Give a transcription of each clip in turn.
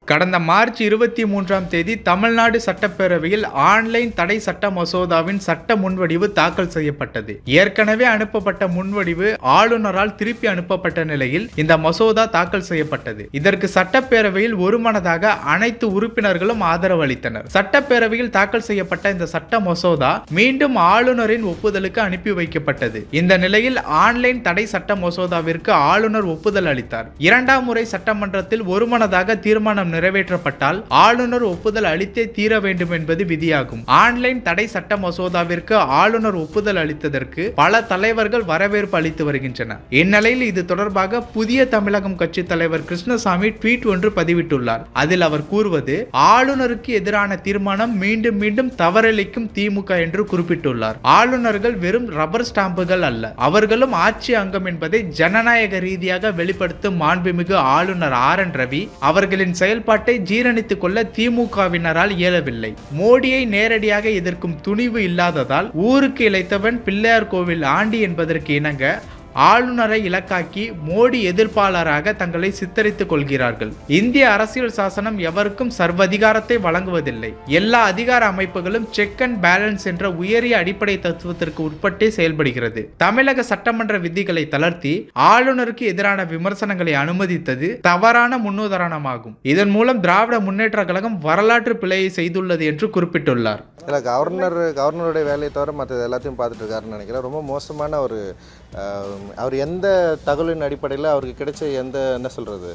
கடந்த மார்ச் இருபத்தி மூன்றாம் தேதி தமிழ்நாடு சட்டப்பேரவையில் ஆன்லைன் தடை சட்ட மசோதாவின் சட்ட முன்வடிவு தாக்கல் செய்யப்பட்டது ஏற்கனவே அனுப்பப்பட்ட முன்வடிவு ஆளுநரால் திருப்பி அனுப்பப்பட்ட நிலையில் இந்த மசோதா தாக்கல் செய்யப்பட்டது இதற்கு சட்டப்பேரவையில் ஒருமனதாக அனைத்து உறுப்பினர்களும் ஆதரவு அளித்தனர் சட்டப்பேரவையில் தாக்கல் செய்யப்பட்ட இந்த சட்ட மசோதா மீண்டும் ஆளுநரின் ஒப்புதலுக்கு அனுப்பி வைக்கப்பட்டது இந்த நிலையில் ஆன்லைன் தடை சட்ட மசோதாவிற்கு ஆளுநர் ஒப்புதல் அளித்தார் இரண்டாம் முறை சட்டமன்றத்தில் ஒருமனதாக தீர்மானம் நிறைவேற்றப்பட்டால் ஆளுநர் ஒப்புதல் அளித்தே தீர வேண்டும் என்பது விதியாகும் ஆன்லைன் தடை சட்ட மசோதாவிற்கு ஆளுநர் ஒப்புதல் அளித்ததற்கு பல தலைவர்கள் வரவேற்பு அளித்து வருகின்றனர் இந்நிலையில் இது தொடர்பாக புதிய தமிழகம் கட்சி தலைவர் கிருஷ்ணசாமி ட்வீட் ஒன்று பதிவிட்டுள்ளார் அதில் அவர் கூறுவது ஆளுநருக்கு எதிரான தீர்மானம் மீண்டும் மீண்டும் தவறளிக்கும் திமுக என்று குறிப்பிட்டுள்ளார் ஆளுநர்கள் வெறும் ரப்பர் ஸ்டாம்புகள் அல்ல அவர்களும் ஆட்சி அங்கம் என்பதை ஜனநாயக ரீதியாக வெளிப்படுத்தும் மாண்புமிகு ஆளுநர் ஆர் என் ரவி அவர்களின் செயல்பாட்டை ஜீரணித்துக் கொள்ள திமுகவினரால் இயலவில்லை மோடியை நேரடியாக எதிர்க்கும் துணிவு இல்லாததால் ஊருக்கு இழைத்தவன் பிள்ளையார் கோவில் ஆண்டி என்பதற்கு இணங்க ஆளுநரை இலக்காக்கி மோடி எதிர்ப்பாளராக தங்களை சித்தரித்துக் கொள்கிறார்கள் இந்திய அரசியல் சாசனம் எவருக்கும் சர்வதிகாரத்தை வழங்குவதில்லை எல்லா அதிகார அமைப்புகளும் செக் அண்ட் பேலன்ஸ் என்ற உயரிய அடிப்படை தத்துவத்திற்கு உட்பட்டே செயல்படுகிறது தமிழக சட்டமன்ற விதிகளை தளர்த்தி ஆளுநருக்கு எதிரான விமர்சனங்களை அனுமதித்தது தவறான முன்னுதாரணமாகும் இதன் மூலம் திராவிட முன்னேற்ற கழகம் வரலாற்று பிழையை செய்துள்ளது என்று குறிப்பிட்டுள்ளார் இல்லை கவர்னர் கவர்னருடைய வேலையை தவிர மற்ற எல்லாத்தையும் பார்த்துட்டு இருக்காருன்னு நினைக்கிறேன் ரொம்ப மோசமான ஒரு ஆம், அவர் எந்த தகவலின் அடிப்படையில் அவருக்கு கிடைச்ச எந்த என்ன சொல்கிறது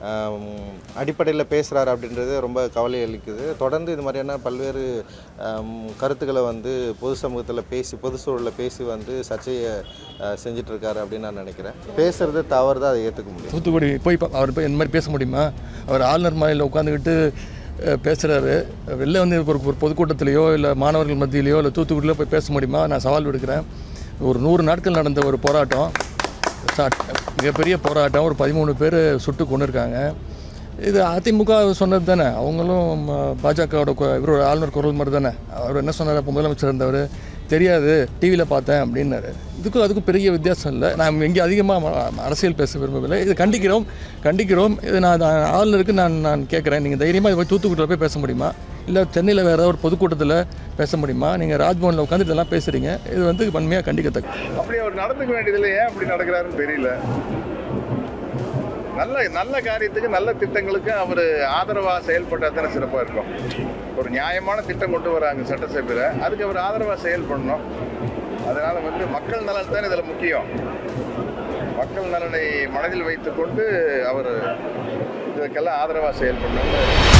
அடிப்படையில் பேசுகிறாரு அப்படின்றது ரொம்ப கவலை அளிக்குது தொடர்ந்து இது மாதிரியான பல்வேறு ஆம், கருத்துக்களை வந்து பொது சமூகத்தில் பேசி பொது சூழலில் பேசி வந்து சர்ச்சையை ஆ, செஞ்சுட்டு இருக்காரு அப்படின்னு நான் நினைக்கிறேன் பேசுறது தவறு தான் அதை ஏற்றுக்க முடியும் தூத்துக்குடி போய் பா- அவர் போய் இந்த மாதிரி பேச முடியுமா அவர் ஆளுநர் மாலையில் உட்காந்துக்கிட்டு பேசுகிறாரு வெளில வந்து ஒரு ஒரு பொதுக்கூட்டத்திலையோ இல்லை மாணவர்கள் மத்தியிலையோ இல்லை தூத்துக்குடியிலோ போய் பேச முடியுமா நான் சவால் விடுக்கிறேன் ஒரு நூறு நாட்கள் நடந்த ஒரு போராட்டம் சா- மிகப்பெரிய போராட்டம் ஒரு பதிமூணு பேர் சுட்டு கொண்டு இருக்காங்க இது அதிமுக சொன்னது தானே அவங்களும் பாஜகவோட இவரோட ஆளுநர் குரல் மாதிரி தானே அவர் என்ன சொன்னார் அப்போ முதலமைச்சர் இருந்தவர் தெரியாது டிவியில் பார்த்தேன் அப்படின்னாரு இதுக்கும் அதுக்கும் பெரிய வித்தியாசம் இல்லை நான் எங்கே அதிகமாக அரசியல் பேச விரும்பவில்லை இது கண்டிக்கிறோம் கண்டிக்கிறோம் இது நான் நான் ஆளுநருக்கு நான் நான் கேட்குறேன் நீங்கள் தைரியமாக போய் தூத்துக்குடியில் போய் பேச முடியுமா இல்லை சென்னையில் வேறு ஏதாவது ஒரு பொதுக்கூட்டத்தில் பேச முடியுமா நீங்கள் ராஜ்பவனில் உட்காந்து இதெல்லாம் பேசுகிறீங்க இது வந்து வன்மையாக கண்டிக்கத்தக்க அப்படி அவர் நடந்துக்க வேண்டியதில்லை ஏன் அப்படி நடக்கிறாருன்னு தெரியல நல்ல நல்ல காரியத்துக்கு நல்ல திட்டங்களுக்கு அவர் ஆதரவாக செயல்பட்டா தானே சிறப்பாக இருக்கும் ஒரு நியாயமான திட்டம் கொண்டு வராங்க சட்டசபையில் அதுக்கு அவர் ஆதரவாக செயல்படணும் அதனால வந்து மக்கள் நலன் தான் இதில் முக்கியம் மக்கள் நலனை மனதில் வைத்துக்கொண்டு அவர் இதுக்கெல்லாம் ஆதரவாக செயல்படணும்னு